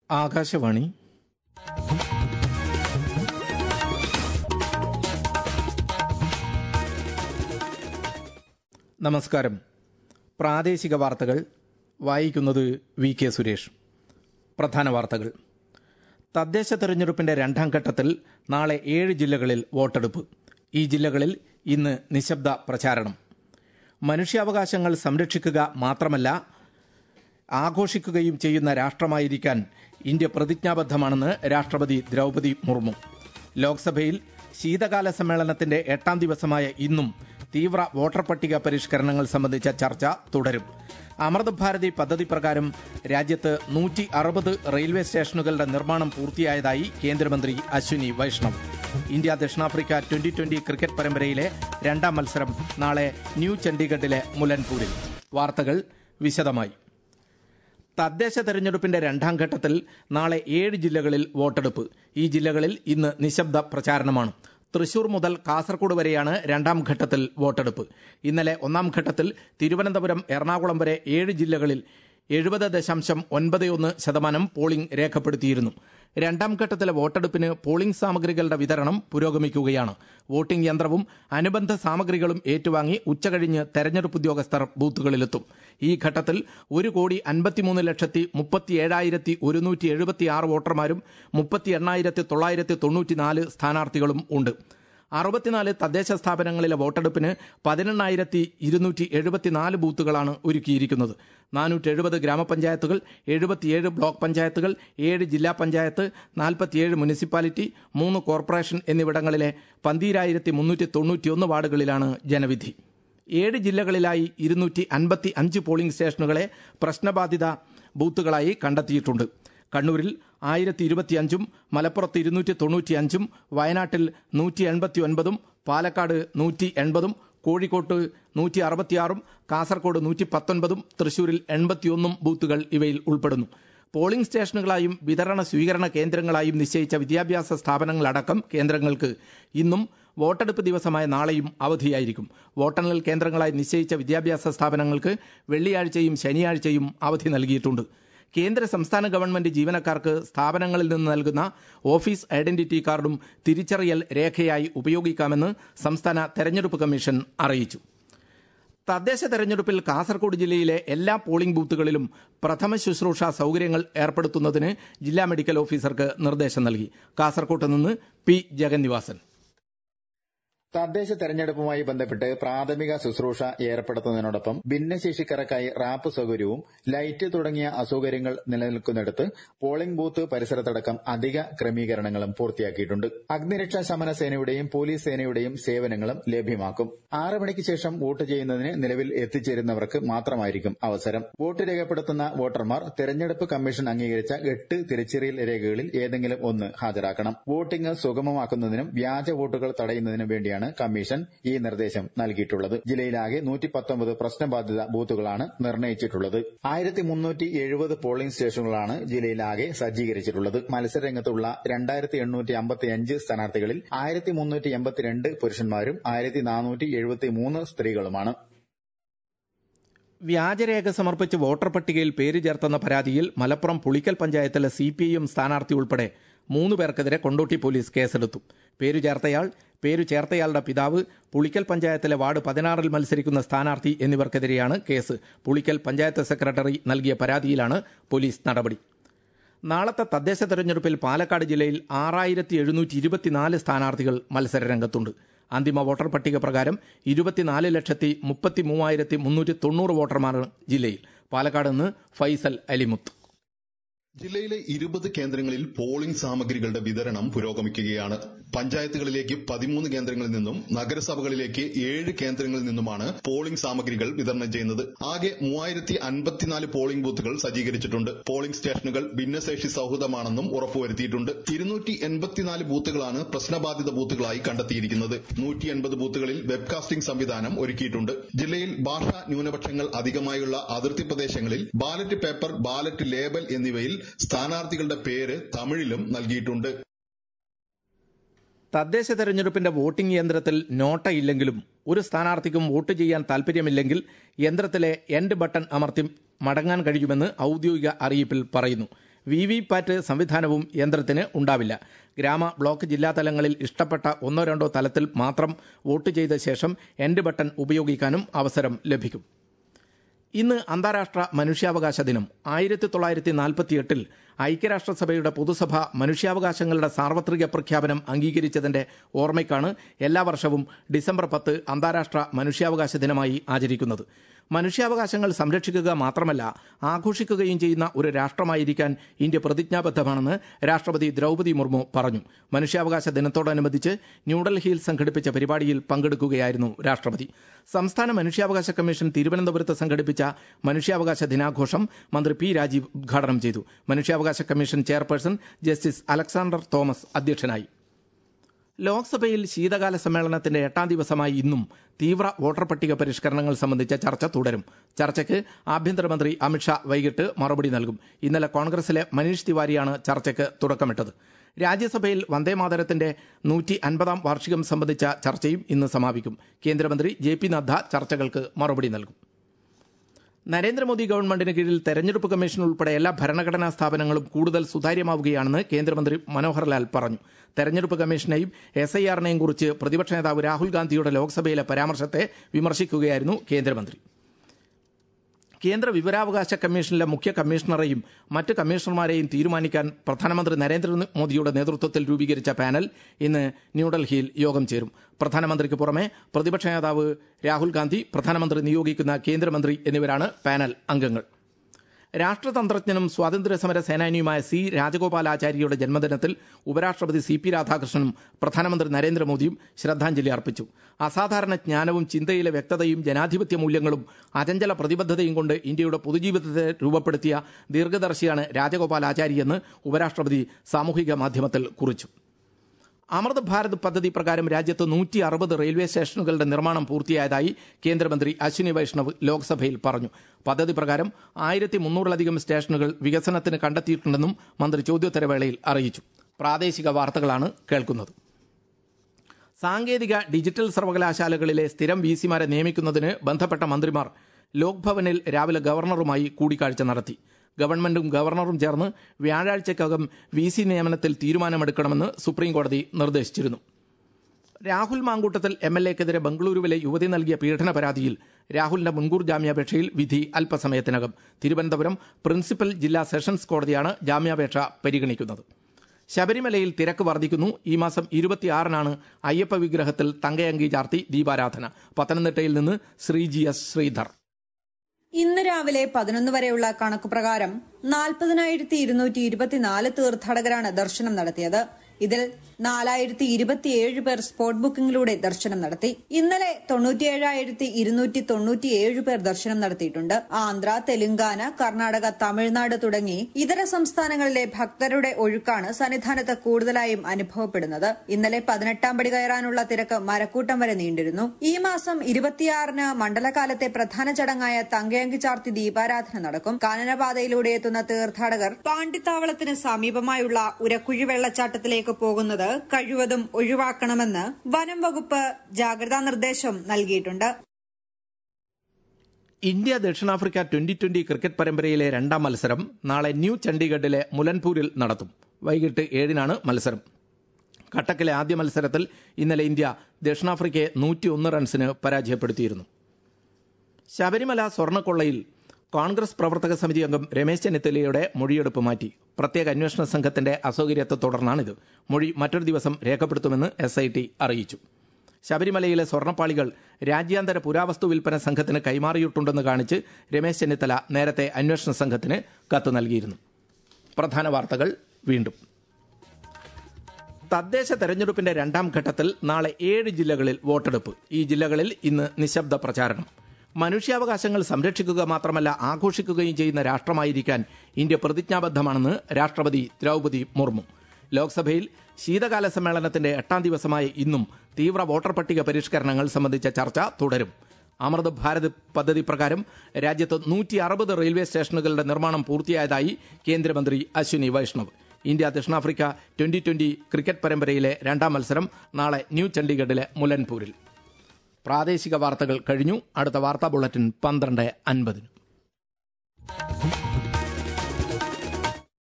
ആകാശവാണി നമസ്കാരം പ്രാദേശിക വാർത്തകൾ വായിക്കുന്നത് വി കെ സുരേഷ് പ്രധാന വാർത്തകൾ തദ്ദേശ തെരഞ്ഞെടുപ്പിന്റെ രണ്ടാം ഘട്ടത്തിൽ നാളെ ഏഴ് ജില്ലകളിൽ വോട്ടെടുപ്പ് ഈ ജില്ലകളിൽ ഇന്ന് നിശബ്ദ പ്രചാരണം മനുഷ്യാവകാശങ്ങൾ സംരക്ഷിക്കുക മാത്രമല്ല ആഘോഷിക്കുകയും ചെയ്യുന്ന രാഷ്ട്രമായിരിക്കാൻ ഇന്ത്യ പ്രതിജ്ഞാബദ്ധമാണെന്ന് രാഷ്ട്രപതി ദ്രൗപതി മുർമു ലോക്സഭയിൽ ശീതകാല സമ്മേളനത്തിന്റെ എട്ടാം ദിവസമായ ഇന്നും തീവ്ര വോട്ടർ പട്ടിക പരിഷ്കരണങ്ങൾ സംബന്ധിച്ച ചർച്ച തുടരും അമൃത് ഭാരതി പദ്ധതി പ്രകാരം രാജ്യത്ത് നൂറ്റി അറുപത് റെയിൽവേ സ്റ്റേഷനുകളുടെ നിർമ്മാണം പൂർത്തിയായതായി കേന്ദ്രമന്ത്രി അശ്വിനി വൈഷ്ണവ് ഇന്ത്യ ദക്ഷിണാഫ്രിക്ക ട്വന്റി ട്വന്റി ക്രിക്കറ്റ് പരമ്പരയിലെ രണ്ടാം മത്സരം നാളെ ന്യൂ ചണ്ഡീഗഡിലെ മുലൻപൂരിൽ വാർത്തകൾ വിശദമായി തദ്ദേശ തെരഞ്ഞെടുപ്പിന്റെ രണ്ടാം ഘട്ടത്തിൽ നാളെ ഏഴ് ജില്ലകളിൽ വോട്ടെടുപ്പ് ഈ ജില്ലകളിൽ ഇന്ന് നിശബ്ദ പ്രചാരണമാണ് തൃശൂർ മുതൽ കാസർഗോഡ് വരെയാണ് രണ്ടാം ഘട്ടത്തിൽ വോട്ടെടുപ്പ് ഇന്നലെ ഒന്നാം ഘട്ടത്തിൽ തിരുവനന്തപുരം എറണാകുളം വരെ ഏഴ് ജില്ലകളിൽ എഴുപത് ദശാംശം ഒൻപത് ഒന്ന് ശതമാനം പോളിംഗ് രേഖപ്പെടുത്തിയിരുന്നു രണ്ടാം ഘട്ടത്തിലെ വോട്ടെടുപ്പിന് പോളിംഗ് സാമഗ്രികളുടെ വിതരണം പുരോഗമിക്കുകയാണ് വോട്ടിംഗ് യന്ത്രവും അനുബന്ധ സാമഗ്രികളും ഏറ്റുവാങ്ങി ഉച്ചകഴിഞ്ഞ് തെരഞ്ഞെടുപ്പ് ഉദ്യോഗസ്ഥർ ബൂത്തുകളിലെത്തും ഈ ഘട്ടത്തിൽ ഒരു കോടി അൻപത്തിമൂന്ന് ലക്ഷത്തി മുപ്പത്തി ഏഴായിരത്തി ഒരുന്നൂറ്റി എഴുപത്തി ആറ് വോട്ടർമാരും മുപ്പത്തി എണ്ണായിരത്തി തൊള്ളായിരത്തി തൊണ്ണൂറ്റിനാല് സ്ഥാനാർത്ഥികളും ഉണ്ട് അറുപത്തിനാല് തദ്ദേശ സ്ഥാപനങ്ങളിലെ വോട്ടെടുപ്പിന് പതിനെണ്ണായിരത്തി ഇരുന്നൂറ്റി എഴുപത്തിനാല് ബൂത്തുകളാണ് ഒരുക്കിയിരിക്കുന്നത് നാനൂറ്റി എഴുപത് ഗ്രാമപഞ്ചായത്തുകൾ എഴുപത്തിയേഴ് ബ്ലോക്ക് പഞ്ചായത്തുകൾ ഏഴ് ജില്ലാ പഞ്ചായത്ത് നാൽപ്പത്തിയേഴ് മുനിസിപ്പാലിറ്റി മൂന്ന് കോർപ്പറേഷൻ എന്നിവിടങ്ങളിലെ പന്തീരായിരത്തി മുന്നൂറ്റി തൊണ്ണൂറ്റിയൊന്ന് വാർഡുകളിലാണ് ജനവിധി ഏഴ് ജില്ലകളിലായി ഇരുന്നൂറ്റി അൻപത്തി അഞ്ച് പോളിംഗ് സ്റ്റേഷനുകളെ പ്രശ്നബാധിത ബൂത്തുകളായി കണ്ടെത്തിയിട്ടുണ്ട് കണ്ണൂരിൽ ആയിരത്തി ഇരുപത്തിയഞ്ചും മലപ്പുറത്ത് ഇരുന്നൂറ്റി തൊണ്ണൂറ്റിയഞ്ചും വയനാട്ടിൽ നൂറ്റി എൺപത്തി ഒൻപതും പാലക്കാട് നൂറ്റി എൺപതും കോഴിക്കോട്ട് നൂറ്റി അറുപത്തിയാറും കാസർഗോഡ് നൂറ്റി പത്തൊൻപതും തൃശൂരിൽ എൺപത്തിയൊന്നും ബൂത്തുകൾ ഇവയിൽ ഉൾപ്പെടുന്നു പോളിംഗ് സ്റ്റേഷനുകളായും വിതരണ സ്വീകരണ കേന്ദ്രങ്ങളായും നിശ്ചയിച്ച വിദ്യാഭ്യാസ സ്ഥാപനങ്ങളടക്കം കേന്ദ്രങ്ങൾക്ക് ഇന്നും വോട്ടെടുപ്പ് ദിവസമായ നാളെയും അവധിയായിരിക്കും വോട്ടെണ്ണൽ കേന്ദ്രങ്ങളായി നിശ്ചയിച്ച വിദ്യാഭ്യാസ സ്ഥാപനങ്ങൾക്ക് വെള്ളിയാഴ്ചയും ശനിയാഴ്ചയും അവധി നൽകിയിട്ടുണ്ട് കേന്ദ്ര സംസ്ഥാന ഗവൺമെന്റ് ജീവനക്കാർക്ക് സ്ഥാപനങ്ങളിൽ നിന്ന് നൽകുന്ന ഓഫീസ് ഐഡന്റിറ്റി കാർഡും തിരിച്ചറിയൽ രേഖയായി ഉപയോഗിക്കാമെന്ന് സംസ്ഥാന തെരഞ്ഞെടുപ്പ് കമ്മീഷൻ അറിയിച്ചു തദ്ദേശ തെരഞ്ഞെടുപ്പിൽ കാസർഗോഡ് ജില്ലയിലെ എല്ലാ പോളിംഗ് ബൂത്തുകളിലും പ്രഥമ ശുശ്രൂഷ സൌകര്യങ്ങൾ ഏർപ്പെടുത്തുന്നതിന് ജില്ലാ മെഡിക്കൽ ഓഫീസർക്ക് നിർദ്ദേശം നൽകി കാസർകോട്ട് നിന്ന് പി ജഗന്നിവാസൻ തദ്ദേശ തെരഞ്ഞെടുപ്പുമായി ബന്ധപ്പെട്ട് പ്രാഥമിക ശുശ്രൂഷ ഏർപ്പെടുത്തുന്നതിനോടൊപ്പം ഭിന്നശേഷിക്കാർക്കായി റാപ്പ് സൌകര്യവും ലൈറ്റ് തുടങ്ങിയ അസൌകര്യങ്ങൾ നിലനിൽക്കുന്നിടത്ത് പോളിംഗ് ബൂത്ത് പരിസരത്തടക്കം അധിക ക്രമീകരണങ്ങളും പൂർത്തിയാക്കിയിട്ടുണ്ട് അഗ്നിരക്ഷാ ശമന സേനയുടെയും പോലീസ് സേനയുടെയും സേവനങ്ങളും ലഭ്യമാക്കും ആറ് മണിക്ക് ശേഷം വോട്ട് ചെയ്യുന്നതിന് നിലവിൽ എത്തിച്ചേരുന്നവർക്ക് മാത്രമായിരിക്കും അവസരം വോട്ട് രേഖപ്പെടുത്തുന്ന വോട്ടർമാർ തെരഞ്ഞെടുപ്പ് കമ്മീഷൻ അംഗീകരിച്ച എട്ട് തിരിച്ചറിയൽ രേഖകളിൽ ഏതെങ്കിലും ഒന്ന് ഹാജരാക്കണം വോട്ടിംഗ് സുഗമമാക്കുന്നതിനും വ്യാജ വോട്ടുകൾ തടയുന്നതിനും വേണ്ടിയാണ് വേണ്ടിയാണ് കമ്മീഷൻ ഈ നിർദ്ദേശം നൽകിയിട്ടുള്ളത് ജില്ലയിലാകെ നൂറ്റി പത്തൊമ്പത് പ്രശ്നബാധിത ബൂത്തുകളാണ് നിർണയിച്ചിട്ടുള്ളത് ആയിരത്തി മുന്നൂറ്റി എഴുപത് പോളിംഗ് സ്റ്റേഷനുകളാണ് ജില്ലയിലാകെ സജ്ജീകരിച്ചിട്ടുള്ളത് മത്സരരംഗത്തുള്ള രണ്ടായിരത്തി എണ്ണൂറ്റി അമ്പത്തി അഞ്ച് സ്ഥാനാർത്ഥികളിൽ ആയിരത്തി മുന്നൂറ്റി എൺപത്തിരണ്ട് പുരുഷന്മാരും ആയിരത്തി നാനൂറ്റി എഴുപത്തി മൂന്ന് സ്ത്രീകളുമാണ് വ്യാജരേഖ സമർപ്പിച്ച് വോട്ടർ പട്ടികയിൽ പേര് ചേർത്തെന്ന പരാതിയിൽ മലപ്പുറം പുളിക്കൽ പഞ്ചായത്തിലെ സി പി ഐ എം സ്ഥാനാർത്ഥി ഉൾപ്പെടെ മൂന്ന് പേർക്കെതിരെ കൊണ്ടോട്ടി പോലീസ് കേസെടുത്തു പേരു ചേർത്തയാൾ പേരു ചേർത്തയാളുടെ പിതാവ് പുളിക്കൽ പഞ്ചായത്തിലെ വാർഡ് പതിനാറിൽ മത്സരിക്കുന്ന സ്ഥാനാർത്ഥി എന്നിവർക്കെതിരെയാണ് കേസ് പുളിക്കൽ പഞ്ചായത്ത് സെക്രട്ടറി നൽകിയ പരാതിയിലാണ് പോലീസ് നടപടി നാളത്തെ തദ്ദേശ തെരഞ്ഞെടുപ്പിൽ പാലക്കാട് ജില്ലയിൽ ആറായിരത്തി എഴുന്നൂറ്റി ഇരുപത്തിനാല് സ്ഥാനാർത്ഥികൾ മത്സരരംഗത്തുണ്ട് അന്തിമ വോട്ടർ പട്ടിക പ്രകാരം ഇരുപത്തിനാല് ലക്ഷത്തി മുപ്പത്തി മൂവായിരത്തി മുന്നൂറ്റി തൊണ്ണൂറ് വോട്ടർമാരാണ് ജില്ലയിൽ പാലക്കാട് നിന്ന് ഫൈസൽ അലിമുത്ത് ജില്ലയിലെ ഇരുപത് കേന്ദ്രങ്ങളിൽ പോളിംഗ് സാമഗ്രികളുടെ വിതരണം പുരോഗമിക്കുകയാണ് പഞ്ചായത്തുകളിലേക്ക് പതിമൂന്ന് കേന്ദ്രങ്ങളിൽ നിന്നും നഗരസഭകളിലേക്ക് ഏഴ് കേന്ദ്രങ്ങളിൽ നിന്നുമാണ് പോളിംഗ് സാമഗ്രികൾ വിതരണം ചെയ്യുന്നത് ആകെ മൂവായിരത്തി അൻപത്തിനാല് പോളിംഗ് ബൂത്തുകൾ സജ്ജീകരിച്ചിട്ടുണ്ട് പോളിംഗ് സ്റ്റേഷനുകൾ ഭിന്നശേഷി സൌഹൃദമാണെന്നും ഉറപ്പുവരുത്തിയിട്ടുണ്ട് ഇരുന്നൂറ്റി എൺപത്തിനാല് ബൂത്തുകളാണ് പ്രശ്നബാധിത ബൂത്തുകളായി കണ്ടെത്തിയിരിക്കുന്നത് നൂറ്റി എൺപത് ബൂത്തുകളിൽ വെബ്കാസ്റ്റിംഗ് സംവിധാനം ഒരുക്കിയിട്ടുണ്ട് ജില്ലയിൽ ഭാഷാ ന്യൂനപക്ഷങ്ങൾ അധികമായുള്ള അതിർത്തി പ്രദേശങ്ങളിൽ ബാലറ്റ് പേപ്പർ ബാലറ്റ് ലേബൽ എന്നിവയിൽ സ്ഥാനാർത്ഥികളുടെ പേര് തമിഴിലും നൽകിയിട്ടുണ്ട് തദ്ദേശ തെരഞ്ഞെടുപ്പിന്റെ വോട്ടിംഗ് യന്ത്രത്തിൽ നോട്ട ഇല്ലെങ്കിലും ഒരു സ്ഥാനാർത്ഥിക്കും വോട്ട് ചെയ്യാൻ താൽപര്യമില്ലെങ്കിൽ യന്ത്രത്തിലെ എൻഡ് ബട്ടൺ അമർത്തി മടങ്ങാൻ കഴിയുമെന്ന് ഔദ്യോഗിക അറിയിപ്പിൽ പറയുന്നു വി വി പാറ്റ് സംവിധാനവും യന്ത്രത്തിന് ഉണ്ടാവില്ല ഗ്രാമ ബ്ലോക്ക് ജില്ലാ തലങ്ങളിൽ ഇഷ്ടപ്പെട്ട ഒന്നോ രണ്ടോ തലത്തിൽ മാത്രം വോട്ട് ചെയ്ത ശേഷം എൻഡ് ബട്ടൺ ഉപയോഗിക്കാനും അവസരം ലഭിക്കും ഇന്ന് അന്താരാഷ്ട്ര മനുഷ്യാവകാശ ദിനം ആയിരത്തി തൊള്ളായിരത്തി നാൽപ്പത്തിയെട്ടിൽ ഐക്യരാഷ്ട്രസഭയുടെ പൊതുസഭ മനുഷ്യാവകാശങ്ങളുടെ സാർവത്രിക പ്രഖ്യാപനം അംഗീകരിച്ചതിന്റെ ഓർമ്മയ്ക്കാണ് എല്ലാ വർഷവും ഡിസംബർ പത്ത് അന്താരാഷ്ട്ര മനുഷ്യാവകാശ ദിനമായി ആചരിക്കുന്നത് മനുഷ്യാവകാശങ്ങൾ സംരക്ഷിക്കുക മാത്രമല്ല ആഘോഷിക്കുകയും ചെയ്യുന്ന ഒരു രാഷ്ട്രമായിരിക്കാൻ ഇന്ത്യ പ്രതിജ്ഞാബദ്ധമാണെന്ന് രാഷ്ട്രപതി ദ്രൗപദി മുർമു പറഞ്ഞു മനുഷ്യാവകാശ ദിനത്തോടനുബന്ധിച്ച് ന്യൂഡൽഹിയിൽ സംഘടിപ്പിച്ച പരിപാടിയിൽ പങ്കെടുക്കുകയായിരുന്നു രാഷ്ട്രപതി സംസ്ഥാന മനുഷ്യാവകാശ കമ്മീഷൻ തിരുവനന്തപുരത്ത് സംഘടിപ്പിച്ച മനുഷ്യാവകാശ ദിനാഘോഷം മന്ത്രി പി രാജീവ് ഉദ്ഘാടനം ചെയ്തു മനുഷ്യാവകാശ commission chairperson justice Alexander Thomas അധ്യക്ഷനായി ലോക്സഭയിൽ ശീതകാല സമ്മേളനത്തിന്റെ എട്ടാം ദിവസമായി ഇന്നും തീവ്ര വോട്ടർ പട്ടിക പരിഷ്കരണങ്ങൾ സംബന്ധിച്ച ചർച്ച തുടരും ചർച്ചയ്ക്ക് ആഭ്യന്തരമന്ത്രി അമിത്ഷാ വൈകിട്ട് മറുപടി നൽകും ഇന്നലെ കോൺഗ്രസിലെ മനീഷ് തിവാരിയാണ് ചർച്ചയ്ക്ക് തുടക്കമിട്ടത് രാജ്യസഭയിൽ വന്ദേമാതരത്തിന്റെ നൂറ്റി അൻപതാം വാർഷികം സംബന്ധിച്ച ചർച്ചയും ഇന്ന് സമാപിക്കും കേന്ദ്രമന്ത്രി ജെ പി നദ്ദ ചർച്ചകൾക്ക് മറുപടി നൽകും നരേന്ദ്രമോദി ഗവൺമെന്റിന് കീഴിൽ തെരഞ്ഞെടുപ്പ് കമ്മീഷൻ ഉൾപ്പെടെ എല്ലാ ഭരണഘടനാ സ്ഥാപനങ്ങളും കൂടുതൽ സുതാര്യമാവുകയാണെന്ന് കേന്ദ്രമന്ത്രി മനോഹർ ലാൽ പറഞ്ഞു തെരഞ്ഞെടുപ്പ് കമ്മീഷനെയും എസ് ഐ ആറിനെയും കുറിച്ച് പ്രതിപക്ഷ നേതാവ് രാഹുൽ ഗാന്ധിയുടെ ലോക്സഭയിലെ പരാമർശത്തെ വിമർശിക്കുകയായിരുന്നു കേന്ദ്രമന്ത്രി കേന്ദ്ര വിവരാവകാശ കമ്മീഷനിലെ മുഖ്യ കമ്മീഷണറെയും മറ്റ് കമ്മീഷണർമാരെയും തീരുമാനിക്കാൻ പ്രധാനമന്ത്രി നരേന്ദ്രമോദിയുടെ നേതൃത്വത്തിൽ രൂപീകരിച്ച പാനൽ ഇന്ന് ന്യൂഡൽഹിയിൽ യോഗം ചേരും പ്രധാനമന്ത്രിക്ക് പുറമെ പ്രതിപക്ഷ നേതാവ് രാഹുൽ ഗാന്ധി പ്രധാനമന്ത്രി നിയോഗിക്കുന്ന കേന്ദ്രമന്ത്രി എന്നിവരാണ് പാനൽ അംഗങ്ങൾ രാഷ്ട്രതന്ത്രജ്ഞനും സ്വാതന്ത്ര്യസമര സേനാനിയുമായ സി രാജഗോപാലാചാര്യയുടെ ജന്മദിനത്തിൽ ഉപരാഷ്ട്രപതി സി പി രാധാകൃഷ്ണനും പ്രധാനമന്ത്രി നരേന്ദ്രമോദിയും ശ്രദ്ധാഞ്ജലി അർപ്പിച്ചു അസാധാരണ ജ്ഞാനവും ചിന്തയിലെ വ്യക്തതയും ജനാധിപത്യ മൂല്യങ്ങളും അചഞ്ചല പ്രതിബദ്ധതയും കൊണ്ട് ഇന്ത്യയുടെ പൊതുജീവിതത്തെ രൂപപ്പെടുത്തിയ ദീർഘദർശിയാണ് രാജഗോപാലാചാര്യയെന്ന് ഉപരാഷ്ട്രപതി സാമൂഹിക മാധ്യമത്തിൽ കുറിച്ചു അമൃത് ഭാരത് പദ്ധതി പ്രകാരം രാജ്യത്ത് നൂറ്റി അറുപത് റെയിൽവേ സ്റ്റേഷനുകളുടെ നിർമ്മാണം പൂർത്തിയായതായി കേന്ദ്രമന്ത്രി അശ്വിനി വൈഷ്ണവ് ലോക്സഭയിൽ പറഞ്ഞു പദ്ധതി പ്രകാരം ആയിരത്തി മുന്നൂറിലധികം സ്റ്റേഷനുകൾ വികസനത്തിന് കണ്ടെത്തിയിട്ടുണ്ടെന്നും മന്ത്രി ചോദ്യോത്തരവേളയിൽ അറിയിച്ചു പ്രാദേശിക വാർത്തകളാണ് കേൾക്കുന്നത് സാങ്കേതിക ഡിജിറ്റൽ സർവകലാശാലകളിലെ സ്ഥിരം വിസിമാരെ നിയമിക്കുന്നതിന് ബന്ധപ്പെട്ട മന്ത്രിമാർ ലോക്ഭവനിൽ രാവിലെ ഗവർണറുമായി കൂടിക്കാഴ്ച നടത്തി ഗവൺമെന്റും ഗവർണറും ചേർന്ന് വ്യാഴാഴ്ചക്കകം വി സി നിയമനത്തിൽ തീരുമാനമെടുക്കണമെന്ന് സുപ്രീംകോടതി നിർദ്ദേശിച്ചിരുന്നു രാഹുൽ മാങ്കൂട്ടത്തിൽ എം എൽ എക്കെതിരെ ബംഗളൂരുവിലെ യുവതി നൽകിയ പീഡന പരാതിയിൽ രാഹുലിന്റെ മുൻകൂർ ജാമ്യാപേക്ഷയിൽ വിധി അല്പസമയത്തിനകം തിരുവനന്തപുരം പ്രിൻസിപ്പൽ ജില്ലാ സെഷൻസ് കോടതിയാണ് ജാമ്യാപേക്ഷ പരിഗണിക്കുന്നത് ശബരിമലയിൽ തിരക്ക് വർദ്ധിക്കുന്നു ഈ മാസം ഇരുപത്തിയാറിനാണ് അയ്യപ്പ വിഗ്രഹത്തിൽ തങ്കയങ്കി ചാർത്തി ദീപാരാധന പത്തനംതിട്ടയിൽ നിന്ന് ശ്രീജി എസ് ശ്രീധർ ഇന്ന് രാവിലെ പതിനൊന്ന് വരെയുള്ള കണക്കുപ്രകാരം നാൽപ്പതിനായിരത്തി ഇരുന്നൂറ്റി ഇരുപത്തിനാല് തീർത്ഥാടകരാണ് ദർശനം നടത്തിയത് ഇതിൽ നാലായിരത്തി ഇരുപത്തിയേഴ് പേർ സ്പോട്ട് ബുക്കിംഗിലൂടെ ദർശനം നടത്തി ഇന്നലെ തൊണ്ണൂറ്റിയേഴായിരത്തി ഇരുന്നൂറ്റി തൊണ്ണൂറ്റിയേഴ് പേർ ദർശനം നടത്തിയിട്ടുണ്ട് ആന്ധ്ര തെലുങ്കാന കർണാടക തമിഴ്നാട് തുടങ്ങി ഇതര സംസ്ഥാനങ്ങളിലെ ഭക്തരുടെ ഒഴുക്കാണ് സന്നിധാനത്ത് കൂടുതലായും അനുഭവപ്പെടുന്നത് ഇന്നലെ പതിനെട്ടാം പടി കയറാനുള്ള തിരക്ക് മരക്കൂട്ടം വരെ നീണ്ടിരുന്നു ഈ മാസം ഇരുപത്തിയാറിന് മണ്ഡലകാലത്തെ പ്രധാന ചടങ്ങായ തങ്കയങ്കി ചാർത്തി ദീപാരാധന നടക്കും കാനനപാതയിലൂടെ എത്തുന്ന തീർത്ഥാടകർ പാണ്ടിത്താവളത്തിന് സമീപമായുള്ള ഉരക്കുഴി വെള്ളച്ചാട്ടത്തിലേക്ക് പോകുന്നത് കഴിവതും ഒഴിവാക്കണമെന്ന് വനം വകുപ്പ് ജാഗ്രതാ നിർദ്ദേശം നൽകിയിട്ടുണ്ട് ഇന്ത്യ ദക്ഷിണാഫ്രിക്ക ട്വന്റി ട്വന്റി ക്രിക്കറ്റ് പരമ്പരയിലെ രണ്ടാം മത്സരം നാളെ ന്യൂ ചണ്ഡീഗഡിലെ മുലൻപൂരിൽ നടത്തും വൈകിട്ട് ഏഴിനാണ് മത്സരം കട്ടക്കിലെ ആദ്യ മത്സരത്തിൽ ഇന്നലെ ഇന്ത്യ ദക്ഷിണാഫ്രിക്കയെ നൂറ്റിയൊന്ന് റൺസിന് പരാജയപ്പെടുത്തിയിരുന്നു ശബരിമല സ്വർണ്ണക്കൊള്ളയിൽ കോൺഗ്രസ് പ്രവർത്തക സമിതി അംഗം രമേശ് ചെന്നിത്തലയുടെ മൊഴിയെടുപ്പ് മാറ്റി പ്രത്യേക അന്വേഷണ സംഘത്തിന്റെ അസൗകര്യത്തെ തുടർന്നാണിത് മൊഴി മറ്റൊരു ദിവസം രേഖപ്പെടുത്തുമെന്ന് എസ് ഐ ടി അറിയിച്ചു ശബരിമലയിലെ സ്വർണ്ണപ്പാളികൾ രാജ്യാന്തര പുരാവസ്തു വിൽപ്പന സംഘത്തിന് കൈമാറിയിട്ടുണ്ടെന്ന് കാണിച്ച് രമേശ് ചെന്നിത്തല നേരത്തെ അന്വേഷണ സംഘത്തിന് കത്ത് നൽകിയിരുന്നു പ്രധാന വാർത്തകൾ വീണ്ടും തദ്ദേശ തെരഞ്ഞെടുപ്പിന്റെ രണ്ടാം ഘട്ടത്തിൽ നാളെ ഏഴ് ജില്ലകളിൽ വോട്ടെടുപ്പ് ഈ ജില്ലകളിൽ ഇന്ന് നിശബ്ദ പ്രചാരണം മനുഷ്യാവകാശങ്ങൾ സംരക്ഷിക്കുക മാത്രമല്ല ആഘോഷിക്കുകയും ചെയ്യുന്ന രാഷ്ട്രമായിരിക്കാൻ ഇന്ത്യ പ്രതിജ്ഞാബദ്ധമാണെന്ന് രാഷ്ട്രപതി ദ്രൗപദി മുർമു ലോക്സഭയിൽ ശീതകാല സമ്മേളനത്തിന്റെ എട്ടാം ദിവസമായ ഇന്നും തീവ്ര വോട്ടർ പട്ടിക പരിഷ്കരണങ്ങൾ സംബന്ധിച്ച ചർച്ച തുടരും അമൃത് ഭാരത് പദ്ധതി പ്രകാരം രാജ്യത്ത് നൂറ്റി അറുപത് റെയിൽവേ സ്റ്റേഷനുകളുടെ നിർമ്മാണം പൂർത്തിയായതായി കേന്ദ്രമന്ത്രി അശ്വിനി വൈഷ്ണവ് ഇന്ത്യ ദക്ഷിണാഫ്രിക്ക ട്വന്റി ട്വന്റി ക്രിക്കറ്റ് പരമ്പരയിലെ രണ്ടാം മത്സരം നാളെ ന്യൂ ചണ്ഡീഗഡിലെ മുലൻപൂരിൽ പ്രാദേശിക വാർത്തകൾ കഴിഞ്ഞു അടുത്ത വാർത്താ ബുള്ളറ്റിൻ പന്ത്രണ്ട് അൻപതിന്